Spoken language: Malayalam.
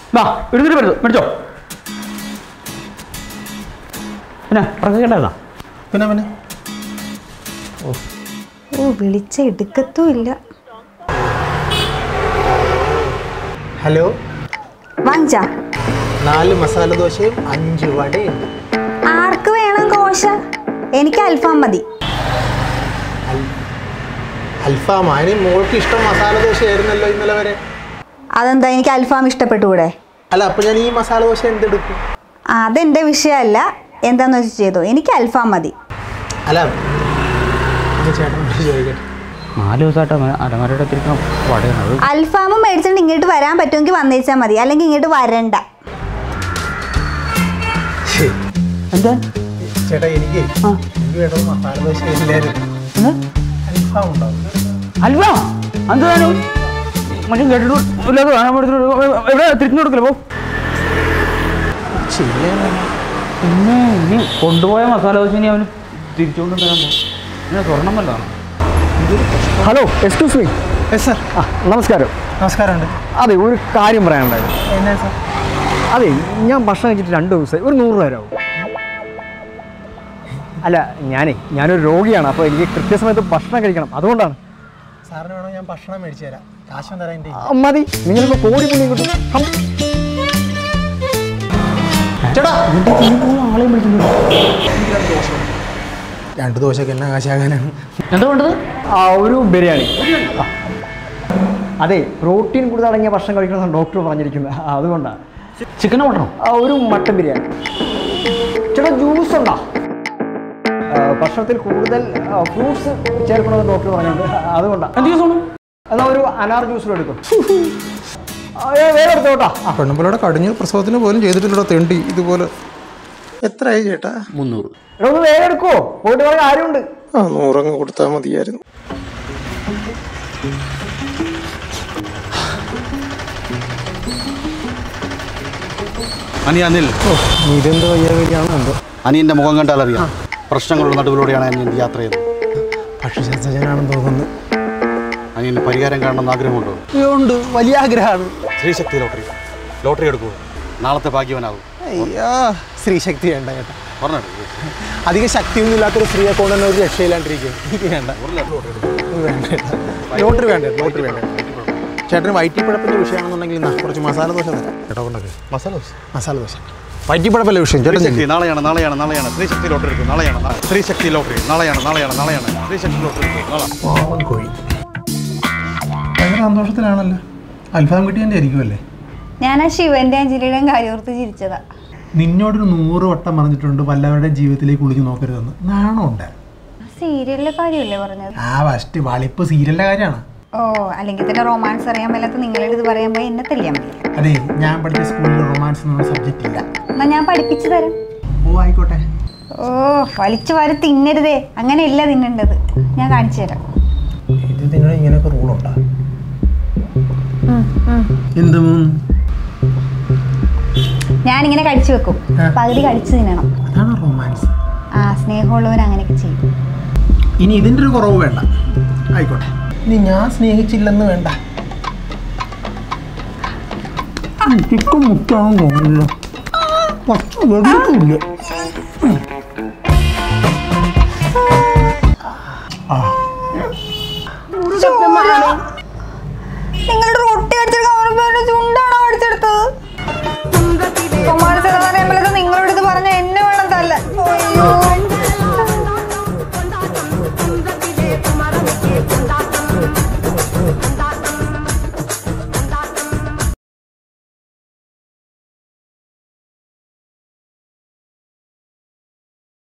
വാ എടുത്തിട്ട് വരുന്നു മേടിച്ചോ പിന്നെ ഉറക്കേണ്ടതാ പിന്നെ പിന്നെ ഓ വിളിച്ച എടുക്കത്തും ഇല്ല ഹലോ വാങ്ങിച്ചാ നാല് മസാല ദോശയും അഞ്ച് വടയുണ്ട് ആർക്ക് വേണം കോശ എനിക്ക് അൽഫാം മതി അൽഫാം അതിന് മോൾക്ക് ഇഷ്ടം മസാല ദോശയായിരുന്നല്ലോ ഇന്നലെ വരെ അതെന്താ എനിക്ക് അൽഫാം ഇഷ്ടപ്പെട്ടുകൂടെ അല്ല അപ്പോൾ ഞാൻ ഈ മസാല ദോശ എന്തെടുക്കും ആ, അതെന്റെ വിഷയമല്ല എന്താന്ന് വെച്ച് ചെയ്തോ എനിക്ക് അൽഫാം മതി അല്ല ഒന്ന് ചേട്ടനോട് ചോദിക്കട്ടെ നാല് ദിവസമായിട്ട് അലമാരയുടെ തിരിക്കാൻ വടയാണ് അൽഫാമും മേടിച്ചിട്ട് ഇങ്ങോട്ട് വരാൻ പറ്റുമെങ്കിൽ വന്നേച്ചാൽ മതി അല്ലെങ്കിൽ ഇങ്ങോട്ട് വരണ്ട ശരി. എന്താ ചേട്ടാ എനിക്ക് ആ. എനിക്ക് വേണ്ടത് മസാല ദോശ ഇല്ലായിരുന്നു എന്താ അൽഫാം ഉണ്ടാവും അൽവാ എന്തായാലും മനുഷ്യൻ കേട്ടിട്ട് ഇല്ലാതെ സാധനം മേടിച്ചിട്ട് എവിടെ തിരിച്ചു കൊടുക്കില്ല പോ ശരിയാണ് പിന്നെ ഇനി കൊണ്ടുപോയ മസാല ദോശ ഇനി അവന് തിരിച്ചുകൊണ്ട് തരാൻ പോകും പിന്നെ സ്വർണം വല്ലതാണ് hello excuse me yes sir ആ നമസ്കാരം നമസ്കാരമുണ്ട് അതെ ഒരു കാര്യം പറയാനുണ്ടായിരുന്നു എന്നാ സാർ അതെ ഞാൻ ഭക്ഷണം കഴിച്ചിട്ട് രണ്ട് ദിവസമായി ഒരു നൂറ് രൂപ ആവും അല്ല ഞാനേ ഞാനൊരു രോഗിയാണ് അപ്പോൾ എനിക്ക് കൃത്യസമയത്ത് ഭക്ഷണം കഴിക്കണം അതുകൊണ്ടാണ് സാറിന് വേണോ ഞാൻ ഭക്ഷണം മേടിച്ചു തരാം കാശം തരാൻ എൻ്റെ ആ, മതി നിങ്ങൾക്ക് കോടി പുണ്യം കിട്ടും ഹം. ചേട്ടാ ആളെയും വിളിക്കുന്നു രണ്ട് ദോശക്ക് എന്നാ കാശാകാനാണ് എന്താ വേണ്ടത് ആ ഒരു ബിരിയാണി ആ. അതെ പ്രോട്ടീൻ കൂടുതൽ അടങ്ങിയ ഭക്ഷണം കഴിക്കണമെന്നാണ് ഡോക്ടർ പറഞ്ഞിരിക്കുന്നത് ആ, അതുകൊണ്ടാണ് ചിക്കനോ മട്ടണോ ആ, ഒരു മട്ടൻ ബിരിയാണി ചേട്ടാ ജ്യൂസ് ഉണ്ടോ ആ, ഭക്ഷണത്തിൽ കൂടുതൽ ഫ്രൂട്ട്സ് ചേർക്കണമെന്ന് ഡോക്ടർ പറഞ്ഞിട്ടുണ്ട് ആ, അതുകൊണ്ടാണ് എന്ത് ദിവസമാണ് എന്നാ ഒരു അനാർ ജ്യൂസ് എടുക്കും ആ, ഏ, വേറെ എടുത്തോട്ടാ ആ പെണ്ണുമ്പിളയുടെ കടിഞ്ഞ പ്രസവത്തിന് പോലും ചെയ്തിട്ടില്ലടോ തെണ്ടി ഇതുപോലെ എത്രയായി ചേട്ടാ മുന്നൂറ് എടാ, ഒന്ന് വേഗം എടുക്കോ പോയിട്ട് പറയാൻ ആരുണ്ട് ആ നൂറങ്ങ് കൊടുത്താൽ മതിയായിരുന്നു അനി അനിൽ ഇതെന്തോ വയ്യാവലിയാണോ എന്തോ അനിയന്റെ മുഖം കണ്ടാൽ അറിയാം പ്രശ്നങ്ങളുടെ നടുവിലൂടെയാണ് അനിയൻ യാത്ര ചെയ്യുന്നത് ഭക്ഷ്യശാസ്ത്രജ്ഞനാണെന്ന് തോന്നുന്നു അനിയന് പരിഹാരം കാണണമെന്ന് ആഗ്രഹമുണ്ടോ ഉണ്ട് വലിയ ആഗ്രഹമാണ് സ്ത്രീശക്തി ലോട്ടറി ലോട്ടറി എടുക്കൂ നാളത്തെ ഭാഗ്യവനാകും അയ്യാ സ്ത്രീശക്തി വേണ്ട ചേട്ടാ പറഞ്ഞു അധികം ശക്തിയൊന്നും ഇല്ലാത്തൊരു സ്ത്രീയെ കൊണ്ട് തന്നെ ഒരു രക്ഷയില്ലാണ്ടിരിക്കും എനിക്ക് വേണ്ട ഇത് വേണ്ട ചേട്ടാ. ലോട്ടറി വേണ്ട ലോട്ടറി വേണ്ട ചേട്ടന് വയറ്റിപ്പഴപ്പിൻ്റെ വിഷയമാണെന്നുണ്ടെങ്കിൽ എന്നാ കുറച്ച് മസാല ദോശ തരാം ചേട്ടാ കൊണ്ടൊക്കെ മസാല ദോശ മസാല ദോശ വയറ്റിപ്പഴപ്പല്ലേ വിഷയം ചേട്ടൻ സ്ത്രീശക്തി ചെല്ലി. നാളെയാണ് നാളെയാണ് നാളെയാണ് സ്ത്രീശക്തി ലോട്ടറി എടുക്കും നാളെയാണ് നാളെ. സ്ത്രീശക്തി ലോട്ടറി നാളെയാണ് നാളെയാണ് നാളെയാണ് സ്ത്രീശക്തി ലോട്ടറി എടുക്കും നാളെ പാവം കോഴി ഭയങ്കര സന്തോഷത്തിലാണല്ലോ അൽഫാം കിട്ടിയതിൻ്റെ ആയിരിക്കുമല്ലേ ഞാൻ ആ ശിവന്റെ അഞ്ജലിയുടെയും കാര്യോർത്ത് ചിരിച്ചതാ നിന്നോടൊരു നൂറ് വട്ടം പറഞ്ഞിട്ടുണ്ട് വല്ലവരുടെയും ജീവിതത്തിലേക്ക് കുളിച്ച് നോക്കരുതെന്ന് നാണമുണ്ട് സീരിയലിലെ കാര്യമല്ലേ പറഞ്ഞത് ആ ഫസ്റ്റ് വളിപ്പ് സീരിയലിൻ്റെ കാര്യമാണ് ഓ അല്ലെങ്കിൽ തന്നെ റൊമാൻസ് അറിയാൻ മേലാത്ത നിങ്ങളുടെ ഇത് പറയാൻ പോയി എന്നെ തെളിയാൻ മതി അതെ ഞാൻ പഠിച്ച സ്കൂളിൽ റൊമാൻസ് എന്നുള്ള സബ്ജക്റ്റ് ഇല്ല എന്നാ ഞാൻ പഠിപ്പിച്ചു തരാം ഓ ആയിക്കോട്ടെ ഓ വലിച്ചു വാരി തിന്നരുതേ അങ്ങനെയല്ല തിന്നേണ്ടത് ഞാൻ കാണിച്ചു തരാം ഇത് നിങ്ങൾ ഇങ്ങനെയൊക്കെ റൂളുണ്ടോ എന്ത് മൂന്ന് ഞാനിങ്ങനെ കടിച്ചു വെക്കും പകുതി കടിച്ചു തിന്നണം അതാണ് റൊമാൻസ് ആ സ്നേഹമുള്ളവർ അങ്ങനെയൊക്കെ ചെയ്യും ഇനി ഇതിൻ്റെ ഒരു കുറവ് വേണ്ട ആയിക്കോട്ടെ ഇനി ഞാൻ സ്നേഹിച്ചില്ലെന്ന് വേണ്ട ചിക്കൻ മുറ്റാണെന്ന് തോന്നുന്നില്ല പക്ഷെ വെറുതെ